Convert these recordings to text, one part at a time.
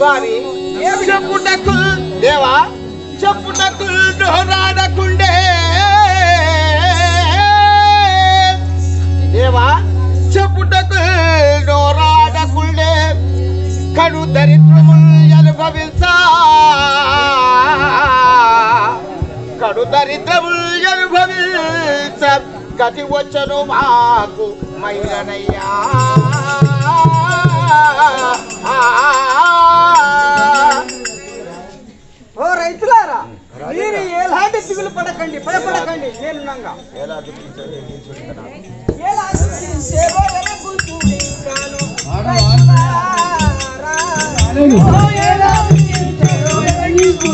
స్వామి చెప్పుటకు దేవా చెప్పుటకు రాడకుండే దేవా చెప్పుటకు రాడకుండే కడు దరిద్రములు అనుభవించా కడు దరిద్రములు అనుభవించ గతి వచ్చను మాకు మైలనయ్యా ఓ రైతులారా మీరు ఎలాంటి దిగులు పడకండి భయపడకండి నేనున్నాగా ఎలాంటి సేవో వెనకు చూడించాను. రైతులారా. ఓ ఎలాంటి సేవో వెనకు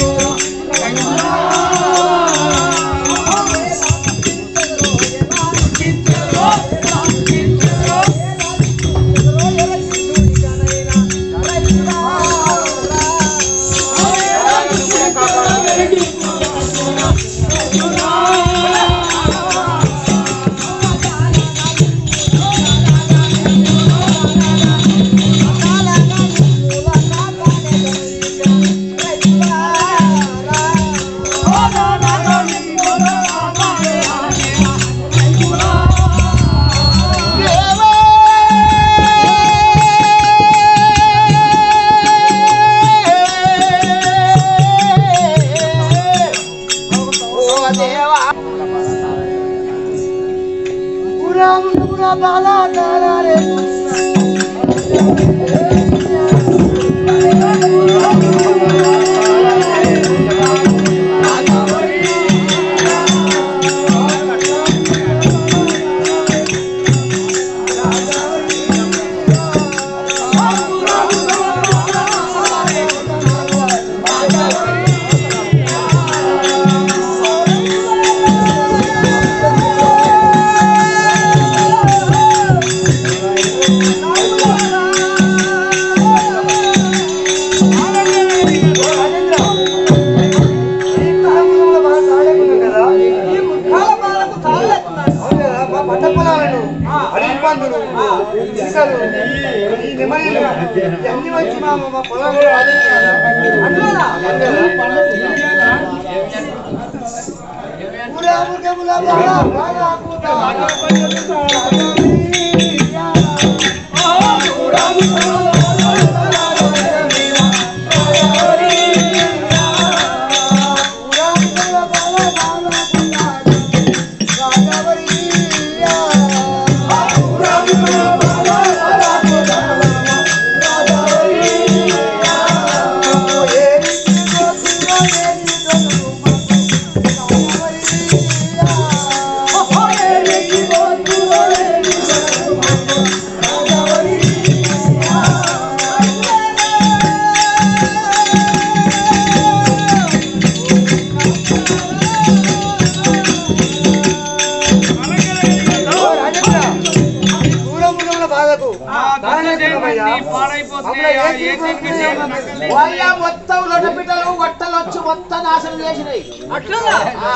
ఓ దేవా వయ్యా మొత్తం లొట పిట్టలు వట్టలు వచ్చి మొత్తం నాశనం చేసినాయి అట్లా ఆ.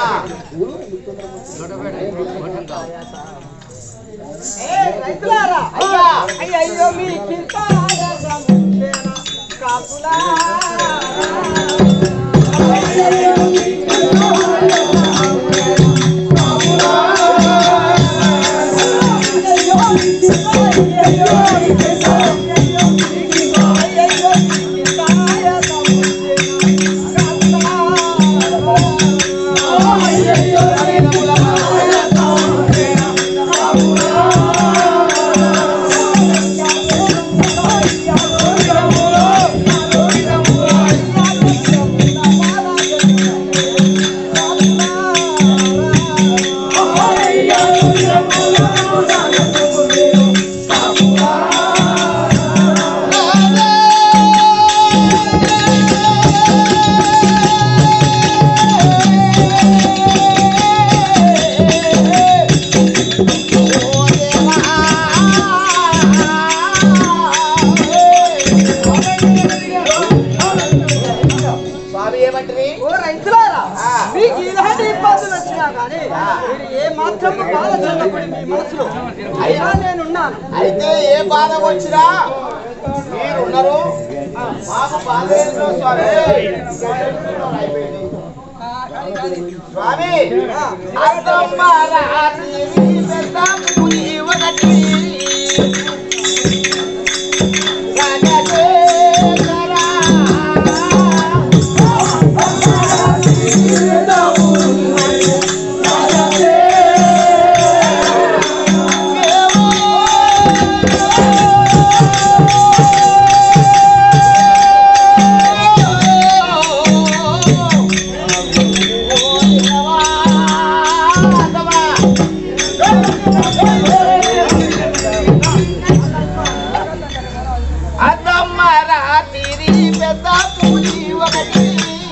ఏ రైతులారా అయ్యా. అయ్యా అయ్యో మీ కింద కాపులా స్వామి ఏమంటారు ఓ రైతులారా ఆ. మీకు ఇలాంటి ఇబ్బందులు వచ్చినా కానీ మీరు ఏ మాత్రం బాధ చెందకూడదు మీ మనసులో అయ్యా నేనున్నాను అయితే ఏ బాధ వచ్చినా మీరు గారు ఉన్నారు మాకు బాధలేదు స్వామి స్వామి అద్దమ్మ రాత్రి పెద్ద పులి ఒకటి అద్దమ్మ రాత్రి పెద్ద పులి ఒకటి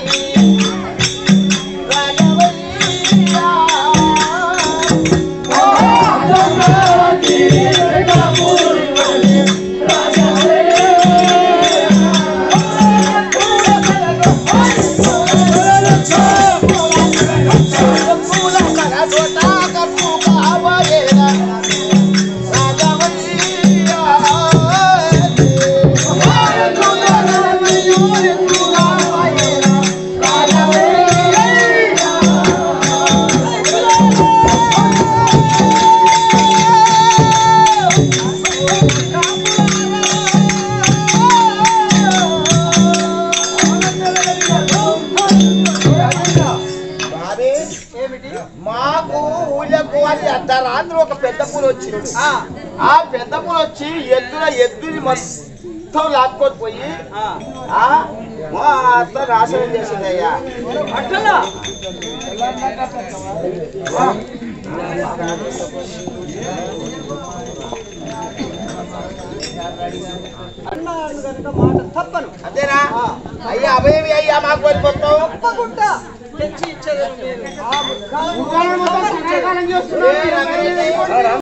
బాబీ, ఏమిటి మాకు ఊళ్ళకు అని అర్ధరాత్రి ఒక పెద్ద పూలు వచ్చింది ఆ, ఆ పెద్ద పూలు వచ్చి ఎద్దుల ఎద్దుని మొత్తం లాక్కొని పోయి ఆ. ఆ మొత్తం నాశనం చేసింది అయ్యా అట్లనా అన్నాను కనుక మాట తప్పను అంతేనా అయ్యా అభయమి అయ్యా మాకు మరి మొత్తం తప్పకుండా తెచ్చి ఇచ్చేది మీరు ఆ ముఖాలను ఏ రంగయ్య?